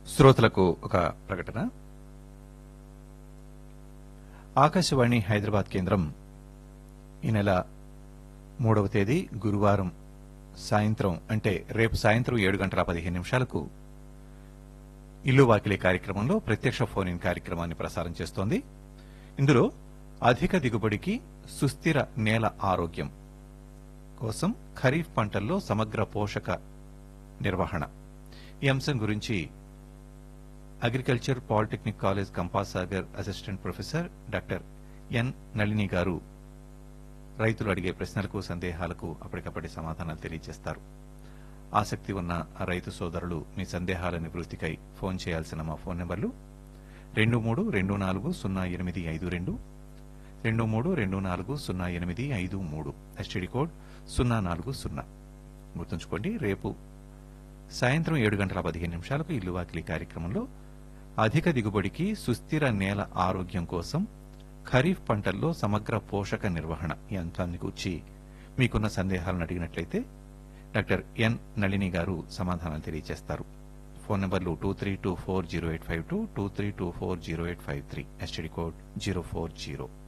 శ్రోతలకు ఒక ప్రకటన ఆకాశవాణి హైదరాబాద్ కేంద్రం ఈ నెల మూడవ తేదీ గురువారం సాయంత్రం అంటే రేపు సాయంత్రం ఏడు గంటల పదిహేను నిమిషాలకు ఇల్లు వాకిలి కార్యక్రమంలో ప్రత్యక్ష ఫోన్ ఇన్ కార్యక్రమాన్ని ప్రసారం చేస్తోంది ఇందులో అధిక దిగుబడికి సుస్థిర నేల ఆరోగ్యం కోసం ఖరీఫ్ పంటల్లో సమగ్ర పోషక నిర్వహణ ఈ అంశం గురించి agriculture polytechnic college Kampasagar assistant professor doctor N Nalini garu రైతులు అడిగే ప్రశ్నలకు సందేహాలకు అప్పటికప్పటి సమాధానాలు తెలియజేస్తారు ఆసక్తి ఉన్న రైతు సోదరులు మీ సందేహాల నివృత్తికై ఫోన్ చేయాల్సిన మా ఫోన్ నెంబర్లు రెండు మూడు రెండు నాలుగు సున్నా ఎనిమిది ఐదు రెండు రెండు మూడు రెండు నాలుగు సున్నా ఎనిమిది ఐదు మూడు ఎస్టీడీ కోడ్ సున్నా నాలుగు సున్నా గుర్తుంచుకోండి రేపు సాయంత్రం ఏడు గంటల పదిహేను నిమిషాలకు ఇల్లు వాకిలి కార్యక్రమంలో అధిక దిగుబడికి సుస్థిర నేల ఆరోగ్యం కోసం ఖరీఫ్ పంటల్లో సమగ్ర పోషక నిర్వహణ ఈ అంశాన్ని గూర్చి మీకున్న సందేహాలను అడిగినట్లయితే డాక్టర్ ఎన్ నళిని గారు సమాధానం తెలియజేస్తారు ఫోన్ నంబర్లు two three two four zero eight five two two three two four zero eight five three STD code zero four zero